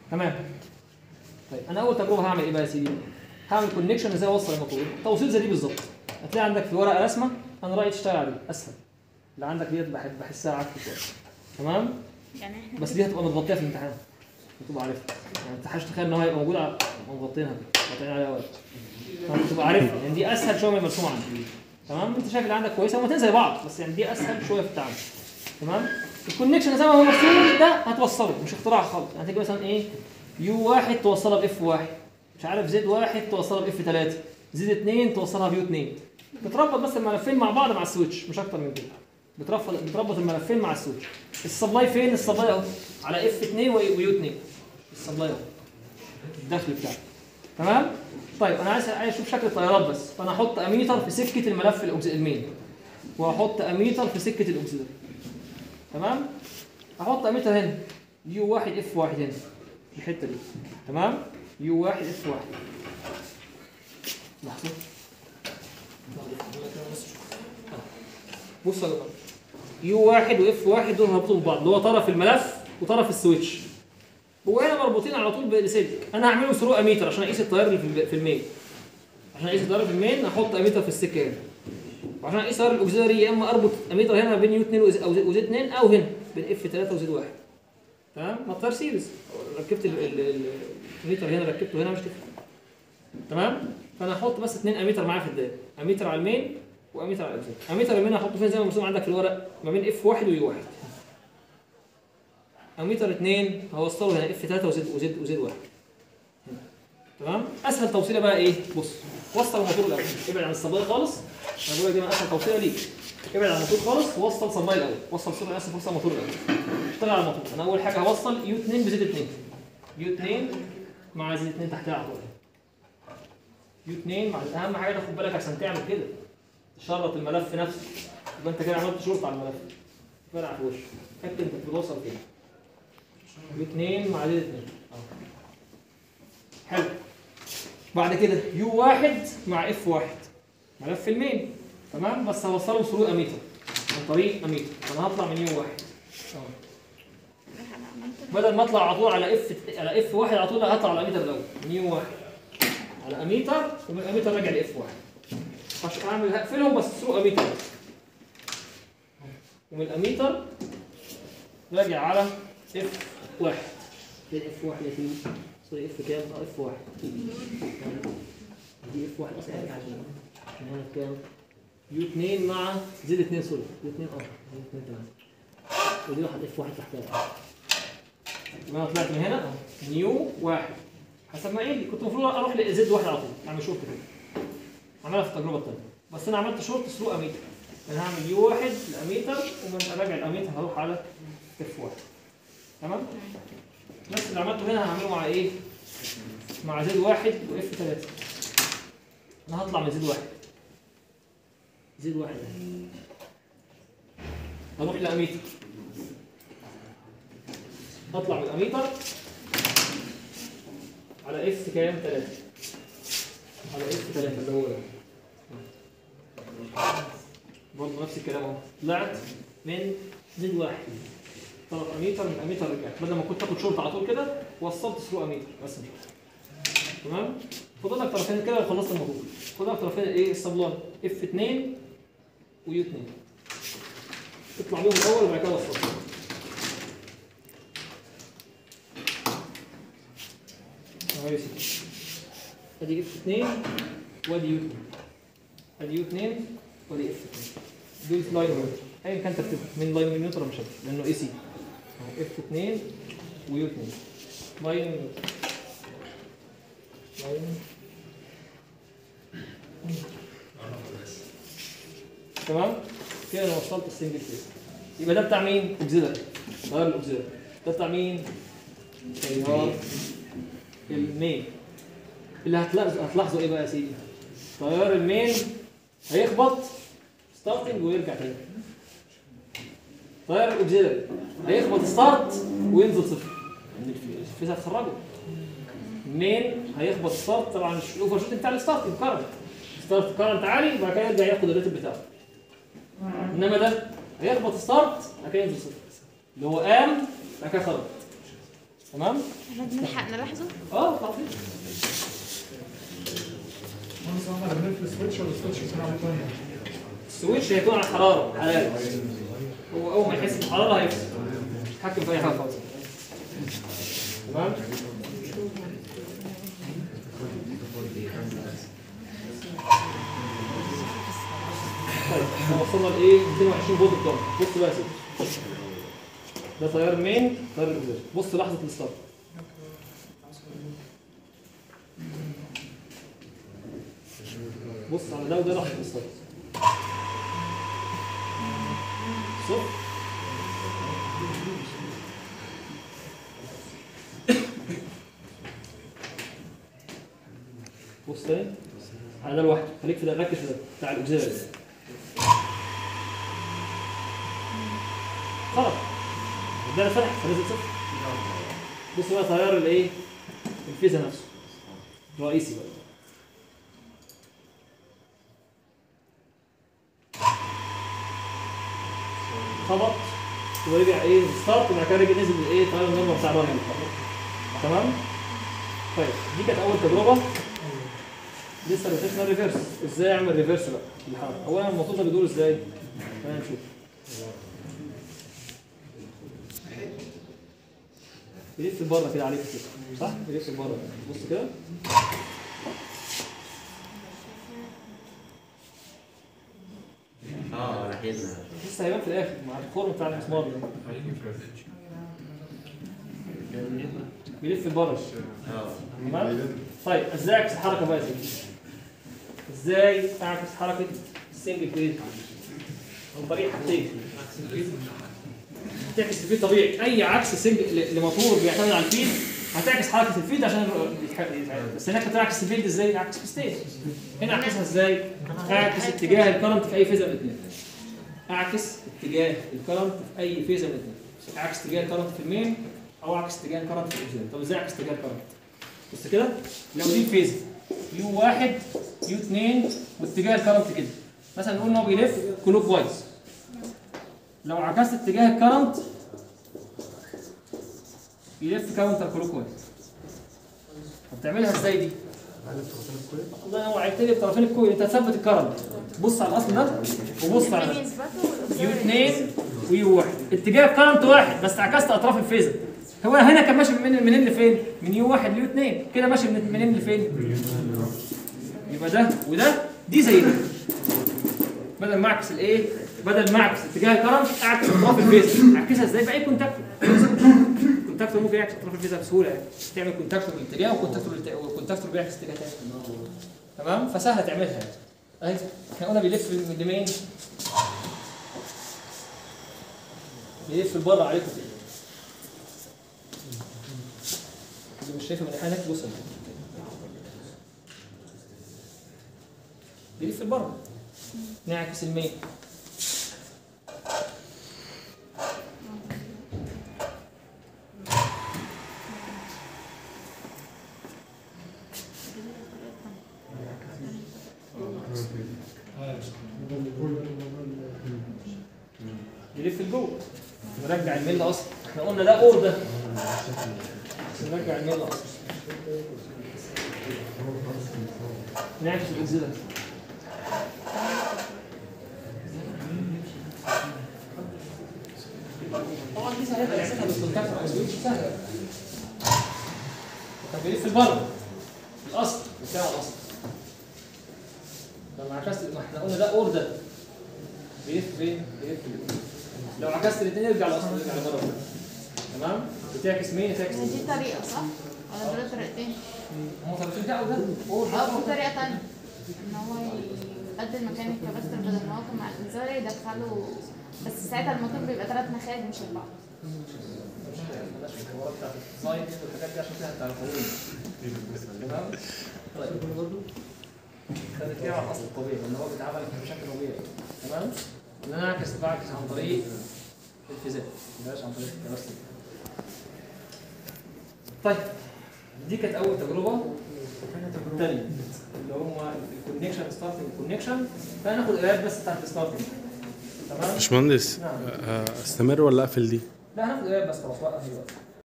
تمام طيب انا اول تجربه هعمل ايه بقى يا سيدي هعمل كونكشن ازاي اوصل الموتور توصيل زي دي بالظبط هتلاقي عندك في ورقه رسمه انا رايي تشتغل عليه اسهل اللي عندك ديت بحب بحسها عك شويه تمام يعني احنا بس دي هتبقى متغطيه في الامتحان تبقى عارفها يعني ما تحاش تتخيل ان هو هيبقى موجود على مغطينها كده مغطيين عليها ورق تبقى عارفها يعني دي اسهل شويه من المرسومه عندي تمام انت شايف اللي عندك كويسه هما زي بعض بس يعني دي اسهل شويه في التعامل تمام الكونكشن زي ما هو مرسوم ده هتوصله مش اختراع خالص يعني تيجي مثلا ايه يو واحد توصلها باف واحد مش عارف زد واحد توصلها باف 3 زد 2 توصلها بيو 2 بتربط بس الملفين مع بعض مع السويتش مش اكتر من كده بتربط بتربط الملفين مع السويتش السبلاي فين السبلاي اهو على اف 2 ويو 2 السبلاي اهو الدخل بتاعه تمام طيب انا عايز عايز اشوف شكل التيارات بس فانا احط اميتر في سكه الملف الأوكس- المين واحط اميتر في سكه الاوكسيدر تمام احط اميتر هنا يو واحد اف واحد هنا في الحته دي تمام يو واحد اف واحد لحظه بصوا يا جماعه يو واحد واف واحد دول مربوطين ببعض اللي هو طرف الملف وطرف السويتش وهنا مربوطين على طول بسلك انا هعمله ثرو اميتر عشان اقيس التيار اللي في الب- في المين عشان اقيس التيار في المين احط اميتر في السكه هنا وعشان اقيس تيار الاوكسيلري يا اما اربط اميتر هنا بين يو 2 وز- او زد 2 او هنا بين اف 3 وزد 1 تمام ما التيار سيريز ركبت ال- ال- ال- الاميتر هنا ركبته هنا مش تفرق تمام فانا هحط بس اثنين اميتر معايا في الدايره اميتر على المين واميتر على الاوكسيلري اميتر المين هحطه فين زي ما مرسوم عندك في الورق ما بين اف 1 ويو 1 اميتر 2 هوصله هنا اف 3 وزد وزد وزد 1 تمام اسهل توصيله بقى ايه بص وصل الموتور الاول ابعد عن الصبايا خالص انا بقول لك دي من اسهل توصيله ليك ابعد عن الموتور خالص ووصل صبايا الاول وصل صبايا اسف وصل الموتور الاول اشتغل على الموتور انا اول حاجه هوصل يو 2 بزد 2 يو 2 مع زد 2 تحتها على طول يو 2 مع اهم حاجه تاخد بالك عشان تعمل كده تشرط الملف نفسه يبقى انت كده عملت شرط على الملف فرع في وشه فكر انت بتوصل فين يو 2 مع زد 2 حلو بعد كده يو واحد مع اف واحد ملف المين تمام بس هوصله ثرو اميتر عن طريق اميتر انا هطلع من يو واحد أهو. بدل ما اطلع على طول على اف على اف واحد على طول لا هطلع على اميتر الاول من يو واحد على اميتر ومن اميتر راجع لاف واحد عشان اعمل هقفلهم بس ثرو اميتر ومن الاميتر راجع على اف واحد فين اف واحد يا سيدي سوري اف كام؟ اه اف واحد دي اف واحد اصلا يعني عشان عشان هنا كام؟ يو 2 مع زد 2 سوري يو 2 اه يو 2 تمام ودي واحد اف واحد تحتها يبقى انا طلعت من هنا اه نيو واحد حسب ما ايه كنت المفروض اروح لزد واحد على طول اعمل شورت كده عملها في التجربه الثانيه بس انا عملت شورت ثرو اميتر انا هعمل يو واحد لاميتر ومن راجع الاميتر هروح على اف واحد تمام؟ نفس اللي عملته هنا هعمله مع ايه؟ مع زد واحد واف ثلاثة انا هطلع من زد واحد زد واحد هروح لاميتر هطلع من الاميتر على اف كام ثلاثة على اف ثلاثة اللي هو ده برضه نفس الكلام اهو طلعت من زد واحد طلب اميتر من اميتر رجعت بدل ما كنت تاخد شورت على طول كده وصلت ثرو اميتر بس مش أكتر. تمام فاضل لك طرفين كده وخلصت الموضوع فاضل لك طرفين ايه السبلاي اف 2 ويو 2 اطلع بيهم الاول وبعد كده وصل اهو يا سيدي ادي اف 2 وادي يو 2 ادي يو 2 وادي اف 2 دول لاين ميوتر ايا كان ترتيبهم من لاين ميوتر مش هتفرق لانه اي سي اف 2 ويو 2 لاين ميوتر لاين تمام كده انا وصلت السنجل فيز يبقى ده بتاع مين؟ اوكسيلري غير الاوكسيلري ده بتاع مين؟ تيار المين اللي هتلاحظوا هتلاحظوا ايه بقى يا سيدي؟ تيار المين هيخبط ستارتنج ويرجع تاني تيار الاوكسيلري هيخبط ستارت وينزل صفر الفيز هتخرجه مين هيخبط ستارت طبعا الاوفر شوت بتاع الستارتنج كارنت ستارت كارنت عالي وبعد كده يرجع ياخد الريتم بتاعه انما ده هيخبط ستارت بعد كده ينزل صفر اللي هو قام بعد كده خرج تمام نلحق نلاحظه اه تعطيل مهندس احمد بنقفل السويتش ولا السويتش يكون على الثانية؟ السويتش هيكون على الحراره حراره هو اول ما يحس بالحراره هيفصل يتحكم في اي حاجه خالص تمام طيب احنا وصلنا لايه 220 فولت بتوع بص بقى يا سيدي ده تيار مين تيار الاكزيت بص لحظه الستارت بص على ده وده لحظه الستارت صفر بص تاني على ده لوحده خليك في ده ركز في ده بتاع الاوكسيلري خلاص ده فتح فنزل صفر بص بقى تيار الايه الفيزا نفسه الرئيسي بقى خبط ورجع ايه ستارت وبعد كده رجع نزل الايه تيار النورمال بتاع الراجل تمام طيب دي كانت اول تجربه لسه بتشنا ريفرس ازاي اعمل ريفرس بقى في الحركه اولا الموتور ده بيدور ازاي خلينا نشوف يلف لبره كده عليك كده صح يلف لبره بص كده اه رايحين لسه هيبان في الاخر مع الخرم بتاع المسمار ده بيلف لبره اه تمام طيب ازاي اعكس الحركه بقى يا سيدي ازاي اعكس حركه السنجل فيد عن طريق حاجتين هتعكس الفيد طبيعي اي عكس سنجل ل- لموتور بيعتمد على الفيد هتعكس حركه الفيد عشان يتح- يتح- بس هناك بتعكس الفيد ازاي اعكس في ستيج هنا اعكسها ازاي اعكس اتجاه الكرنت في اي فيزا من الاثنين اعكس اتجاه الكرنت في اي فيزا من الاثنين اعكس اتجاه الكرنت في المين او اعكس اتجاه الكرنت في الاوزيل طب ازاي اعكس اتجاه الكرنت بص كده لو دي الفيزا يو واحد يو اثنين واتجاه الكرنت كده مثلا نقول ان هو بيلف كلوك وايز لو عكست اتجاه الكرنت يلف كاونتر كلوك وايز طب تعملها ازاي دي؟ الله ينور عليك تقلب طرفين الكويل انت هتثبت الكرنت بص على الاصل ده وبص على مين ده يثبته يو 2 ويو 1 اتجاه الكرنت واحد بس عكست اطراف الفيزا هو هنا كان ماشي من منين لفين؟ من يو 1 ليو 2 كده ماشي من منين لفين؟ يبقى ده وده دي زي ده بدل ما اعكس الايه؟ بدل ما اعكس اتجاه الكرنت اعكس اطراف الفيزا اعكسها ازاي؟ باي كونتاكتور كونتاكتور ممكن يعكس اطراف الفيزا بسهوله يعني تعمل كونتاكتور للاتجاه وكونتاكتور للت- وكونتاكتور بيعكس اتجاه تاني تمام؟ فسهله تعملها يعني اهي احنا قلنا بيلف من لمين؟ بيلف لبره عليكم كده اللي مش شايفه من الناحيه هناك بص بيلف لبره نعكس الميل يلف لجوه نرجع الميل اصلا احنا قلنا ده اور ده نرجع الميل اصلا نعكس الاكزيلر طبعا دي سهله نعكسها بالكونتاكت او السويتش سهله طب بيلف لبره الاصل بتاع الاصل لما عكست ما احنا قلنا ده اور ده بيلف فين؟ بيلف لجوه. لو عكست الاثنين يرجع لاصل يرجع لبره تمام؟ بتعكس مين؟ تعكس دي طريقة صح؟ ولا دول طريقتين؟ هو طريقتين ده وده اور اه في طريقة تانية ان هو يبدل مكان الكباستر بدل ما هو كان مع الانذار يدخله بس ساعتها الموتور بيبقى ثلاث مخارج مش اربعة بلاش الحوارات بتاعت الديزاين والحاجات دي عشان فيها تعرفون تمام؟ طيب خلينا نتكلم عن الاصل الطبيعي لان هو بيتعامل بشكل طبيعي تمام؟ ان انا اعكس بعكس عن طريق الفيزياء بلاش عن طريق الكباستر طيب دي كانت اول تجربه الثانيه اللي هم الكونكشن ستارتنج كونكشن فهناخد قرايات بس بتاعت الستارتنج تمام؟ باشمهندس نعم آه، استمر ولا اقفل دي؟ لا هناخد قرايات بس خلاص وقف دلوقتي